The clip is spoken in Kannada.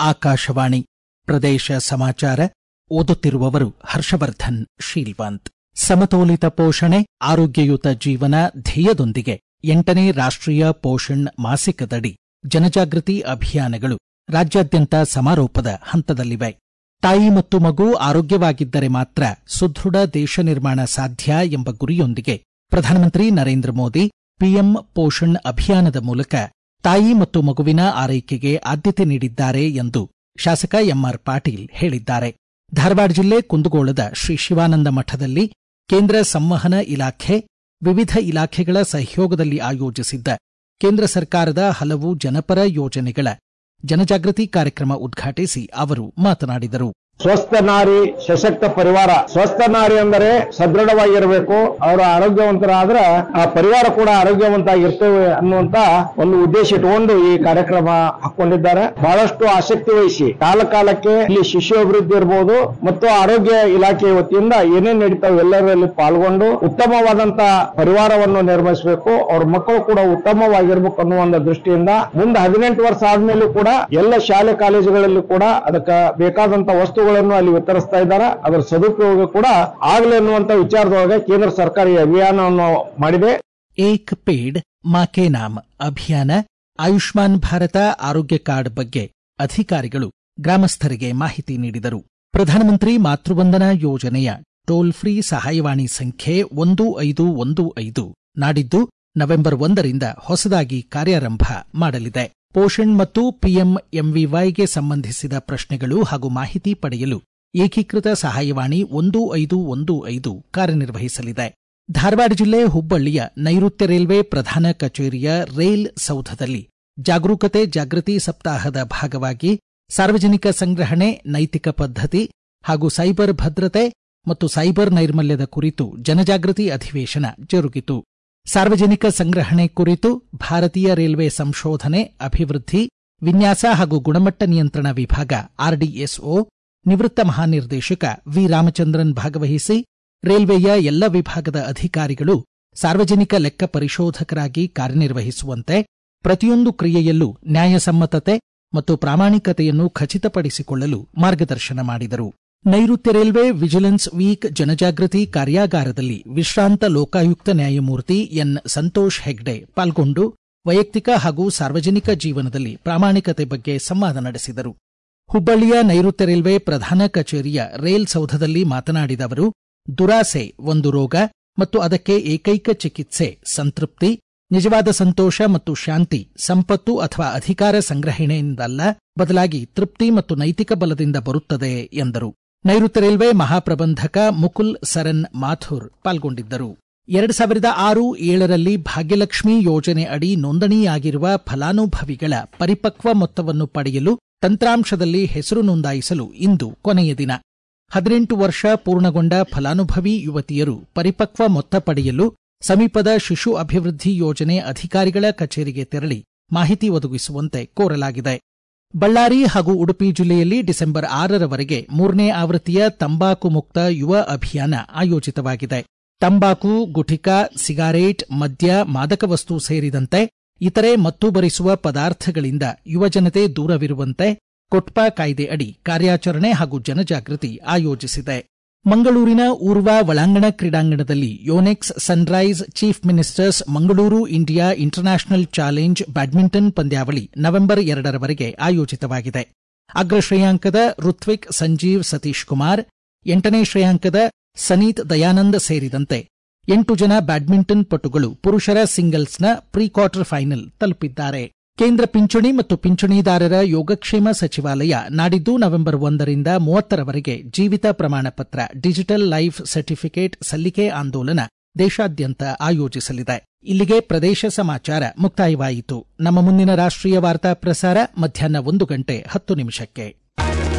ಆಕಾಶವಾಣಿ ಪ್ರದೇಶ ಸಮಾಚಾರ ಓದುತ್ತಿರುವವರು ಹರ್ಷವರ್ಧನ್ ಶೀಲ್ವಂತ್ ಸಮತೋಲಿತ ಪೋಷಣೆ ಆರೋಗ್ಯಯುತ ಜೀವನ ಧ್ಯೇಯದೊಂದಿಗೆ ಎಂಟನೇ ರಾಷ್ಟ್ರೀಯ ಪೋಷಣ್ ಮಾಸಿಕದಡಿ ಜನಜಾಗೃತಿ ಅಭಿಯಾನಗಳು ರಾಜ್ಯಾದ್ಯಂತ ಸಮಾರೋಪದ ಹಂತದಲ್ಲಿವೆ ತಾಯಿ ಮತ್ತು ಮಗು ಆರೋಗ್ಯವಾಗಿದ್ದರೆ ಮಾತ್ರ ಸುದೃಢ ದೇಶ ನಿರ್ಮಾಣ ಸಾಧ್ಯ ಎಂಬ ಗುರಿಯೊಂದಿಗೆ ಪ್ರಧಾನಮಂತ್ರಿ ನರೇಂದ್ರ ಮೋದಿ ಪಿಎಂ ಪೋಷಣ್ ಅಭಿಯಾನದ ಮೂಲಕ ತಾಯಿ ಮತ್ತು ಮಗುವಿನ ಆರೈಕೆಗೆ ಆದ್ಯತೆ ನೀಡಿದ್ದಾರೆ ಎಂದು ಶಾಸಕ ಎಂಆರ್ ಪಾಟೀಲ್ ಹೇಳಿದ್ದಾರೆ ಧಾರವಾಡ ಜಿಲ್ಲೆ ಕುಂದಗೋಳದ ಶ್ರೀ ಶಿವಾನಂದ ಮಠದಲ್ಲಿ ಕೇಂದ್ರ ಸಂವಹನ ಇಲಾಖೆ ವಿವಿಧ ಇಲಾಖೆಗಳ ಸಹಯೋಗದಲ್ಲಿ ಆಯೋಜಿಸಿದ್ದ ಕೇಂದ್ರ ಸರ್ಕಾರದ ಹಲವು ಜನಪರ ಯೋಜನೆಗಳ ಜನಜಾಗೃತಿ ಕಾರ್ಯಕ್ರಮ ಉದ್ಘಾಟಿಸಿ ಅವರು ಮಾತನಾಡಿದರು ಸ್ವಸ್ಥ ನಾರಿ ಸಶಕ್ತ ಪರಿವಾರ ಸ್ವಸ್ಥ ನಾರಿ ಅಂದರೆ ಸದೃಢವಾಗಿರಬೇಕು ಅವರು ಆರೋಗ್ಯವಂತರಾದ್ರೆ ಆ ಪರಿವಾರ ಕೂಡ ಆರೋಗ್ಯವಂತ ಇರ್ತೇವೆ ಅನ್ನುವಂತ ಒಂದು ಉದ್ದೇಶ ಇಟ್ಕೊಂಡು ಈ ಕಾರ್ಯಕ್ರಮ ಹಾಕೊಂಡಿದ್ದಾರೆ ಬಹಳಷ್ಟು ಆಸಕ್ತಿ ವಹಿಸಿ ಕಾಲ ಕಾಲಕ್ಕೆ ಇಲ್ಲಿ ಶಿಶು ಅಭಿವೃದ್ಧಿ ಇರಬಹುದು ಮತ್ತು ಆರೋಗ್ಯ ಇಲಾಖೆ ವತಿಯಿಂದ ಏನೇನ್ ನಡೀತಾವೆ ಎಲ್ಲರಲ್ಲಿ ಪಾಲ್ಗೊಂಡು ಉತ್ತಮವಾದಂತ ಪರಿವಾರವನ್ನು ನಿರ್ಮಿಸಬೇಕು ಅವ್ರ ಮಕ್ಕಳು ಕೂಡ ಉತ್ತಮವಾಗಿರ್ಬೇಕು ಅನ್ನುವ ಒಂದು ದೃಷ್ಟಿಯಿಂದ ಮುಂದೆ ಹದಿನೆಂಟು ವರ್ಷ ಆದ್ಮೇಲೂ ಕೂಡ ಎಲ್ಲ ಶಾಲೆ ಕಾಲೇಜುಗಳಲ್ಲಿ ಕೂಡ ಅದಕ್ಕೆ ಬೇಕಾದಂತ ವಸ್ತುಗಳನ್ನು ಅಲ್ಲಿ ವಿತರಿಸ್ತಾ ಇದ್ದಾರೆ ಅದರ ಸದುಪಯೋಗ ಕೂಡ ಆಗಲಿ ಅನ್ನುವಂತ ವಿಚಾರದೊಳಗೆ ಕೇಂದ್ರ ಸರ್ಕಾರ ಈ ಅಭಿಯಾನವನ್ನು ಮಾಡಿದೆ ಏಕ್ ಪೇಡ್ ಮಾಕೆ ನಾಮ್ ಅಭಿಯಾನ ಆಯುಷ್ಮಾನ್ ಭಾರತ ಆರೋಗ್ಯ ಕಾರ್ಡ್ ಬಗ್ಗೆ ಅಧಿಕಾರಿಗಳು ಗ್ರಾಮಸ್ಥರಿಗೆ ಮಾಹಿತಿ ನೀಡಿದರು ಪ್ರಧಾನಮಂತ್ರಿ ಮಾತೃವಂದನಾ ಯೋಜನೆಯ ಟೋಲ್ ಫ್ರೀ ಸಹಾಯವಾಣಿ ಸಂಖ್ಯೆ ಒಂದು ಐದು ಒಂದು ಐದು ನಾಡಿದ್ದು ನವೆಂಬರ್ ಒಂದರಿಂದ ಹೊಸದಾಗಿ ಕಾರ್ಯಾರಂಭ ಮಾಡಲಿದೆ ಪೋಷಣ್ ಮತ್ತು ಪಿಎಂಎಂವಿವೈಗೆ ಸಂಬಂಧಿಸಿದ ಪ್ರಶ್ನೆಗಳು ಹಾಗೂ ಮಾಹಿತಿ ಪಡೆಯಲು ಏಕೀಕೃತ ಸಹಾಯವಾಣಿ ಒಂದು ಐದು ಒಂದು ಐದು ಕಾರ್ಯನಿರ್ವಹಿಸಲಿದೆ ಧಾರವಾಡ ಜಿಲ್ಲೆ ಹುಬ್ಬಳ್ಳಿಯ ನೈಋತ್ಯ ರೈಲ್ವೆ ಪ್ರಧಾನ ಕಚೇರಿಯ ರೈಲ್ ಸೌಧದಲ್ಲಿ ಜಾಗರೂಕತೆ ಜಾಗೃತಿ ಸಪ್ತಾಹದ ಭಾಗವಾಗಿ ಸಾರ್ವಜನಿಕ ಸಂಗ್ರಹಣೆ ನೈತಿಕ ಪದ್ಧತಿ ಹಾಗೂ ಸೈಬರ್ ಭದ್ರತೆ ಮತ್ತು ಸೈಬರ್ ನೈರ್ಮಲ್ಯದ ಕುರಿತು ಜನಜಾಗೃತಿ ಅಧಿವೇಶನ ಜರುಗಿತು ಸಾರ್ವಜನಿಕ ಸಂಗ್ರಹಣೆ ಕುರಿತು ಭಾರತೀಯ ರೈಲ್ವೆ ಸಂಶೋಧನೆ ಅಭಿವೃದ್ಧಿ ವಿನ್ಯಾಸ ಹಾಗೂ ಗುಣಮಟ್ಟ ನಿಯಂತ್ರಣ ವಿಭಾಗ ಆರ್ಡಿಎಸ್ಒ ನಿವೃತ್ತ ಮಹಾನಿರ್ದೇಶಕ ವಿ ರಾಮಚಂದ್ರನ್ ಭಾಗವಹಿಸಿ ರೈಲ್ವೆಯ ಎಲ್ಲ ವಿಭಾಗದ ಅಧಿಕಾರಿಗಳು ಸಾರ್ವಜನಿಕ ಲೆಕ್ಕ ಪರಿಶೋಧಕರಾಗಿ ಕಾರ್ಯನಿರ್ವಹಿಸುವಂತೆ ಪ್ರತಿಯೊಂದು ಕ್ರಿಯೆಯಲ್ಲೂ ನ್ಯಾಯಸಮ್ಮತತೆ ಮತ್ತು ಪ್ರಾಮಾಣಿಕತೆಯನ್ನು ಖಚಿತಪಡಿಸಿಕೊಳ್ಳಲು ಮಾರ್ಗದರ್ಶನ ಮಾಡಿದರು ನೈಋತ್ಯ ರೈಲ್ವೆ ವಿಜಿಲೆನ್ಸ್ ವೀಕ್ ಜನಜಾಗೃತಿ ಕಾರ್ಯಾಗಾರದಲ್ಲಿ ವಿಶ್ರಾಂತ ಲೋಕಾಯುಕ್ತ ನ್ಯಾಯಮೂರ್ತಿ ಎನ್ ಸಂತೋಷ್ ಹೆಗ್ಡೆ ಪಾಲ್ಗೊಂಡು ವೈಯಕ್ತಿಕ ಹಾಗೂ ಸಾರ್ವಜನಿಕ ಜೀವನದಲ್ಲಿ ಪ್ರಾಮಾಣಿಕತೆ ಬಗ್ಗೆ ಸಂವಾದ ನಡೆಸಿದರು ಹುಬ್ಬಳ್ಳಿಯ ನೈಋತ್ಯ ರೈಲ್ವೆ ಪ್ರಧಾನ ಕಚೇರಿಯ ರೈಲ್ ಸೌಧದಲ್ಲಿ ಮಾತನಾಡಿದ ಅವರು ದುರಾಸೆ ಒಂದು ರೋಗ ಮತ್ತು ಅದಕ್ಕೆ ಏಕೈಕ ಚಿಕಿತ್ಸೆ ಸಂತೃಪ್ತಿ ನಿಜವಾದ ಸಂತೋಷ ಮತ್ತು ಶಾಂತಿ ಸಂಪತ್ತು ಅಥವಾ ಅಧಿಕಾರ ಸಂಗ್ರಹಣೆಯಿಂದಲ್ಲ ಬದಲಾಗಿ ತೃಪ್ತಿ ಮತ್ತು ನೈತಿಕ ಬಲದಿಂದ ಬರುತ್ತದೆ ಎಂದರು ನೈಋತ್ಯ ರೈಲ್ವೆ ಮಹಾಪ್ರಬಂಧಕ ಮುಕುಲ್ ಸರನ್ ಮಾಥುರ್ ಪಾಲ್ಗೊಂಡಿದ್ದರು ಎರಡು ಸಾವಿರದ ಆರು ಏಳರಲ್ಲಿ ಭಾಗ್ಯಲಕ್ಷ್ಮಿ ಯೋಜನೆ ಅಡಿ ನೋಂದಣಿಯಾಗಿರುವ ಫಲಾನುಭವಿಗಳ ಪರಿಪಕ್ವ ಮೊತ್ತವನ್ನು ಪಡೆಯಲು ತಂತ್ರಾಂಶದಲ್ಲಿ ಹೆಸರು ನೋಂದಾಯಿಸಲು ಇಂದು ಕೊನೆಯ ದಿನ ಹದಿನೆಂಟು ವರ್ಷ ಪೂರ್ಣಗೊಂಡ ಫಲಾನುಭವಿ ಯುವತಿಯರು ಪರಿಪಕ್ವ ಮೊತ್ತ ಪಡೆಯಲು ಸಮೀಪದ ಶಿಶು ಅಭಿವೃದ್ಧಿ ಯೋಜನೆ ಅಧಿಕಾರಿಗಳ ಕಚೇರಿಗೆ ತೆರಳಿ ಮಾಹಿತಿ ಒದಗಿಸುವಂತೆ ಕೋರಲಾಗಿದೆ ಬಳ್ಳಾರಿ ಹಾಗೂ ಉಡುಪಿ ಜಿಲ್ಲೆಯಲ್ಲಿ ಡಿಸೆಂಬರ್ ಆರರವರೆಗೆ ಮೂರನೇ ಆವೃತ್ತಿಯ ತಂಬಾಕು ಮುಕ್ತ ಯುವ ಅಭಿಯಾನ ಆಯೋಜಿತವಾಗಿದೆ ತಂಬಾಕು ಗುಟಿಕಾ ಸಿಗಾರೇಟ್ ಮದ್ಯ ಮಾದಕ ವಸ್ತು ಸೇರಿದಂತೆ ಇತರೆ ಮತ್ತು ಬರಿಸುವ ಪದಾರ್ಥಗಳಿಂದ ಯುವಜನತೆ ದೂರವಿರುವಂತೆ ಕೊಟ್ಪಾ ಕಾಯ್ದೆ ಅಡಿ ಕಾರ್ಯಾಚರಣೆ ಹಾಗೂ ಜನಜಾಗೃತಿ ಆಯೋಜಿಸಿದೆ ಮಂಗಳೂರಿನ ಊರ್ವಾ ಒಳಾಂಗಣ ಕ್ರೀಡಾಂಗಣದಲ್ಲಿ Yonex sunrise chief ministers Mangaluru India international challenge badminton ಪಂದ್ಯಾವಳಿ ನವೆಂಬರ್ ಎರಡರವರೆಗೆ ಆಯೋಜಿತವಾಗಿದೆ ಅಗ್ರ ಶ್ರೇಯಾಂಕದ ಋತ್ವಿಕ್ ಸಂಜೀವ್ ಸತೀಶ್ ಕುಮಾರ್ ಎಂಟನೇ ಶ್ರೇಯಾಂಕದ ಸನೀತ್ ದಯಾನಂದ್ ಸೇರಿದಂತೆ ಎಂಟು ಜನ ಬ್ಯಾಡ್ಮಿಂಟನ್ ಪಟುಗಳು ಪುರುಷರ ಸಿಂಗಲ್ಸ್ನ ಪ್ರೀ ಕ್ವಾರ್ಟರ್ ಫೈನಲ್ ತಲುಪಿದ್ದಾರೆ ಕೇಂದ್ರ ಪಿಂಚಣಿ ಮತ್ತು ಪಿಂಚಣಿದಾರರ ಯೋಗಕ್ಷೇಮ ಸಚಿವಾಲಯ ನಾಡಿದ್ದು ನವೆಂಬರ್ ಒಂದರಿಂದ ಮೂವತ್ತರವರೆಗೆ ಜೀವಿತ ಪ್ರಮಾಣ ಪತ್ರ ಡಿಜಿಟಲ್ ಲೈಫ್ ಸರ್ಟಿಫಿಕೇಟ್ ಸಲ್ಲಿಕೆ ಆಂದೋಲನ ದೇಶಾದ್ಯಂತ ಆಯೋಜಿಸಲಿದೆ ಇಲ್ಲಿಗೆ ಪ್ರದೇಶ ಸಮಾಚಾರ ಮುಕ್ತಾಯವಾಯಿತು ನಮ್ಮ ಮುಂದಿನ ರಾಷ್ಟ್ರೀಯ ವಾರ್ತಾ ಪ್ರಸಾರ ಮಧ್ಯಾಹ್ನ ಒಂದು ಗಂಟೆ ಹತ್ತು ನಿಮಿಷಕ್ಕೆ